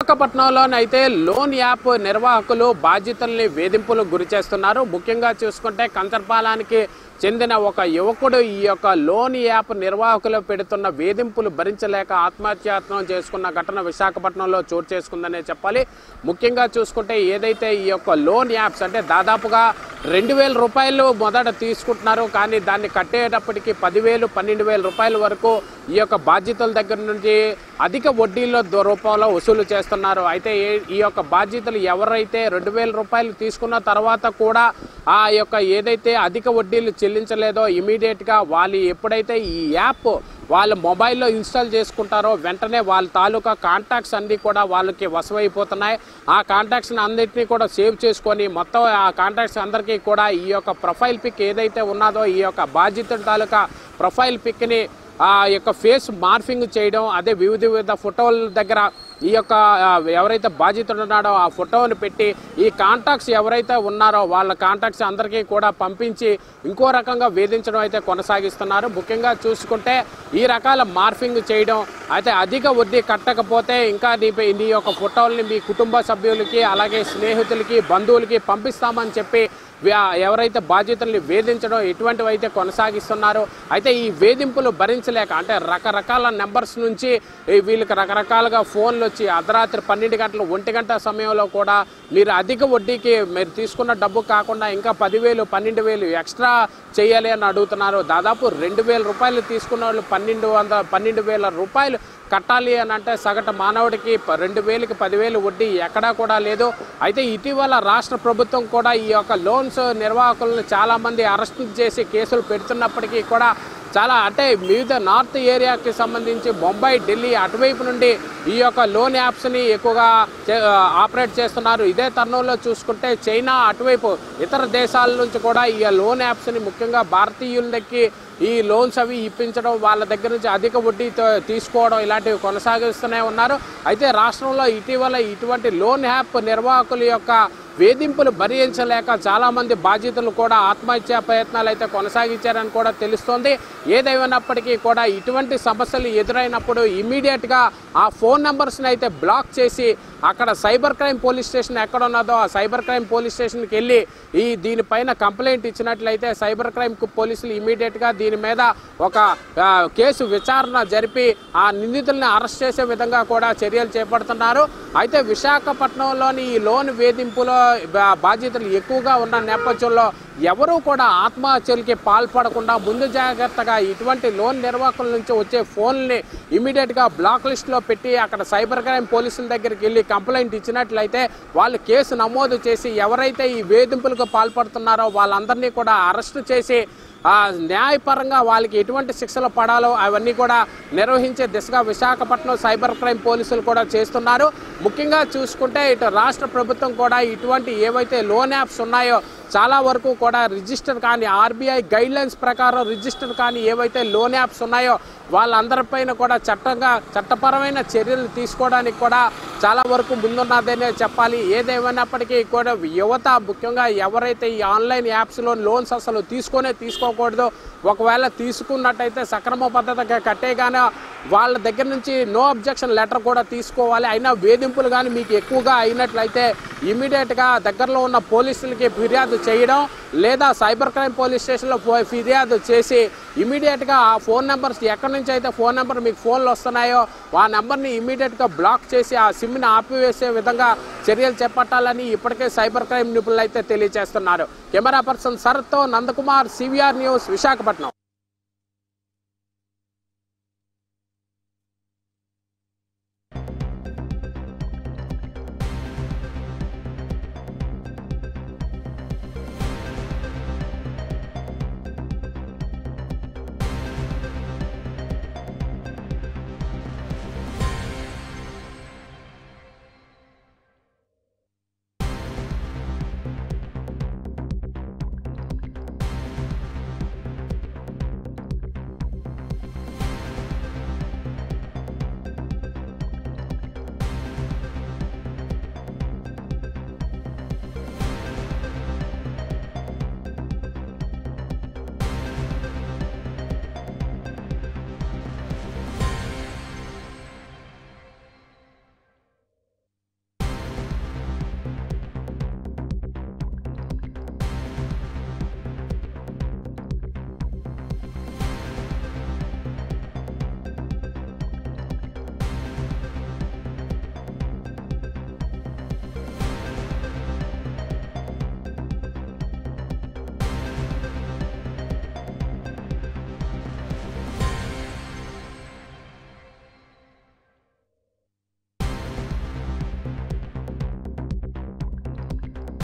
విశాఖపట్నంలోనైతే loan app నిర్వాహకులు బాధితుల్ని వేధింపులు గురి చేస్తున్నారు ముఖ్యంగా చూసుకుంటే కంచర్పాలానికి చెందిన ఒక యువకుడు ఈ యొక్క లోన్ యాప్ నిర్వాహకులు పెడుతున్న వేధింపులు భరించలేక ఆత్మహత్యాయత్నం చేసుకున్న ఘటన విశాఖపట్నంలో చోటు చేసుకుందనే చెప్పాలి ముఖ్యంగా చూసుకుంటే ఏదైతే ఈ యొక్క లోన్ యాప్స్ అంటే దాదాపుగా రెండు వేల రూపాయలు మొదట తీసుకుంటున్నారు కానీ దాన్ని కట్టేటప్పటికి పదివేలు పన్నెండు వేల రూపాయల వరకు ఈ యొక్క బాధ్యతల దగ్గర నుంచి అధిక వడ్డీల ద- రూపంలో వసూలు చేస్తున్నారు అయితే ఏ- ఈ యొక్క బాధ్యతలు ఎవరైతే రెండు వేల రూపాయలు తీసుకున్న తర్వాత కూడా ఆ యొక్క ఏదైతే అధిక వడ్డీలు చెల్లించలేదో ఇమీడియట్ గా వాళ్ళు ఎప్పుడైతే ఈ యాప్ వాళ్ళ మొబైల్లో ఇన్స్టాల్ చేసుకుంటారో వెంటనే వాళ్ళ తాలూకా కాంటాక్ట్స్ అన్ని కూడా వాళ్ళకి వశమైపోతున్నాయి ఆ కాంటాక్ట్స్ అన్నిటినీ కూడా సేవ్ చేసుకొని మొత్తం ఆ కాంటాక్ట్స్ అందరికీ కూడా ఈ యొక్క ప్రొఫైల్ పిక్ ఏదైతే ఉన్నదో ఈ యొక్క బాధ్యత తాలూకా ప్రొఫైల్ పిక్ని ఆ యొక్క ఫేస్ మార్ఫింగ్ చేయడం అదే వివిధ వివిధ ఫోటోల దగ్గర ఈ యొక్క ఆ, ఎవరైతే బాధితుడు ఉన్నాడో ఆ ఫోటోని పెట్టి ఈ కాంటాక్ట్స్ ఎవరైతే ఉన్నారో వాళ్ళ కాంటాక్ట్స్ అందరికీ కూడా పంపించి ఇంకో రకంగా వేధించడం అయితే కొనసాగిస్తున్నారు ముఖ్యంగా చూసుకుంటే ఈ రకాల మార్ఫింగ్ చేయడం అయితే అధిక వడ్డీ కట్టకపోతే ఇంకా నీ నీ యొక్క ఫోటోల్ని మీ కుటుంబ సభ్యులకి అలాగే స్నేహితులకి బంధువులకి పంపిస్తామని చెప్పి వ్యా- ఎవరైతే బాధ్యతల్ని వేధించడం ఇటువంటివి అయితే కొనసాగిస్తున్నారు అయితే ఈ వేధింపులు భరించలేక అంటే రకరకాల నెంబర్స్ నుంచి ఈ వీళ్ళకి రకరకాలుగా ఫోన్లు వచ్చి అర్ధరాత్రి పన్నెండు గంటలు ఒంటి గంట సమయంలో కూడా మీరు అధిక వడ్డీకి మీరు తీసుకున్న డబ్బు కాకుండా ఇంకా పదివేలు పన్నెండు వేలు ఎక్స్ట్రా చేయాలి అని అడుగుతున్నారు దాదాపు రెండు వేల రూపాయలు తీసుకున్న వాళ్ళు పన్నెండు వంద పన్నెండు వేల రూపాయలు కట్టాలి అని అంటే సగటు మానవుడికి ప- రెండు వేలకి పదివేలు వడ్డీ ఎక్కడా కూడా లేదు అయితే ఇటీవల రాష్ట్ర ప్రభుత్వం కూడా ఈ యొక్క లోన్స్ నిర్వాహకులను చాలా మంది అరెస్ట్ చేసి కేసులు పెడుతున్నప్పటికీ కూడా చాలా అంటే వివిధ నార్త్ ఏరియాకి సంబంధించి బొంబాయి ఢిల్లీ అటువైపు నుండి ఈ యొక్క లోన్ యాప్స్ని ఎక్కువగా చే- ఆపరేట్ చేస్తున్నారు ఇదే తరుణంలో చూసుకుంటే చైనా అటువైపు ఇతర దేశాల నుంచి కూడా ఈ లోన్ యాప్స్ని ముఖ్యంగా భారతీయులకి ఈ లోన్స్ అవి ఇప్పించడం వాళ్ళ దగ్గర నుంచి అధిక వడ్డీతో తీసుకోవడం ఇలాంటివి కొనసాగిస్తూనే ఉన్నారు అయితే రాష్ట్రంలో ఇటీవల ఇటువంటి లోన్ యాప్ నిర్వాహకుల యొక్క వేధింపులు భరించలేక చాలా మంది బాధితులు కూడా ఆత్మహత్యా ప్రయత్నాలు అయితే కొనసాగించారని కూడా తెలుస్తోంది ఏదేమైనప్పటికీ కూడా ఇటువంటి సమస్యలు ఎదురైనప్పుడు ఇమీడియట్ గా ఆ ఫోన్ నంబర్స్ని అయితే బ్లాక్ చేసి అక్కడ సైబర్ క్రైమ్ పోలీస్ స్టేషన్ ఎక్కడ ఉన్నదో ఆ సైబర్ క్రైమ్ పోలీస్ స్టేషన్కి వెళ్ళి ఈ దీనిపైన కంప్లైంట్ ఇచ్చినట్లయితే సైబర్ క్రైమ్ కు పోలీసులు ఇమీడియట్ గా దీని మీద ఒక ఆ, కేసు విచారణ జరిపి ఆ నిందితుల్ని అరెస్ట్ చేసే విధంగా కూడా చర్యలు చేపడుతున్నారు అయితే విశాఖపట్నంలోని ఈ లోన్ వేధింపులో బా- బాధ్యతలు ఎక్కువగా ఉన్న నేపథ్యంలో ఎవరూ కూడా ఆత్మహత్యలకి పాల్పడకుండా ముందు జాగ్రత్తగా ఇటువంటి లోన్ నిర్వాహకుల నుంచి వచ్చే ఫోన్ని ఇమీడియట్ గా బ్లాక్ లిస్ట్ లో పెట్టి అక్కడ సైబర్ క్రైమ్ పోలీసుల దగ్గరికి వెళ్ళి కంప్లైంట్ ఇచ్చినట్లయితే వాళ్ళు కేసు నమోదు చేసి ఎవరైతే ఈ వేధింపులకు పాల్పడుతున్నారో వాళ్ళందరినీ కూడా అరెస్ట్ చేసి ఆ న్యాయపరంగా వాళ్ళకి ఎటువంటి శిక్షలు పడాలో అవన్నీ కూడా నిర్వహించే దిశగా విశాఖపట్నం సైబర్ క్రైమ్ పోలీసులు కూడా చేస్తున్నారు ముఖ్యంగా చూసుకుంటే ఇటు రాష్ట్ర ప్రభుత్వం కూడా ఇటువంటి ఏవైతే లోన్ యాప్స్ ఉన్నాయో చాలా వరకు కూడా రిజిస్టర్ కాని ఆర్బీఐ గైడ్ లైన్స్ ప్రకారం రిజిస్టర్ కాని ఏవైతే లోన్ యాప్స్ ఉన్నాయో వాళ్ళందరిపైన కూడా చట్టంగా చట్టపరమైన చర్యలు తీసుకోవడానికి కూడా చాలా వరకు ముందున్నదనే చెప్పాలి ఏదేమైనప్పటికీ కూడా యువత ముఖ్యంగా ఎవరైతే ఈ ఆన్లైన్ యాప్స్లో లోన్స్ అసలు తీసుకొనే తీసుకోకూడదు ఒకవేళ తీసుకున్నట్టయితే సక్రమ పద్ధతిగా కట్టేగానే వాళ్ళ దగ్గర నుంచి నో అబ్జెక్షన్ లెటర్ కూడా తీసుకోవాలి అయినా వేధింపులు కానీ మీకు ఎక్కువగా అయినట్లయితే ఇమీడియట్గా దగ్గరలో ఉన్న పోలీసులకి ఫిర్యాదు చేయడం లేదా సైబర్ క్రైమ్ పోలీస్ స్టేషన్లో ఫో- ఫిర్యాదు చేసి ఇమీడియట్గా ఆ ఫోన్ నెంబర్స్ ఎక్కడి నుంచి అయితే ఫోన్ నెంబర్ మీకు ఫోన్లు వస్తున్నాయో ఆ నెంబర్ని ఇమీడియట్గా బ్లాక్ చేసి ఆ సిమ్ని ఆపివేసే విధంగా చర్యలు చేపట్టాలని ఇప్పటికే సైబర్ క్రైమ్ నిపుణులు అయితే తెలియజేస్తున్నారు కెమెరా పర్సన్ శరత్తో నందకుమార్ సివిఆర్ న్యూస్ విశాఖపట్నం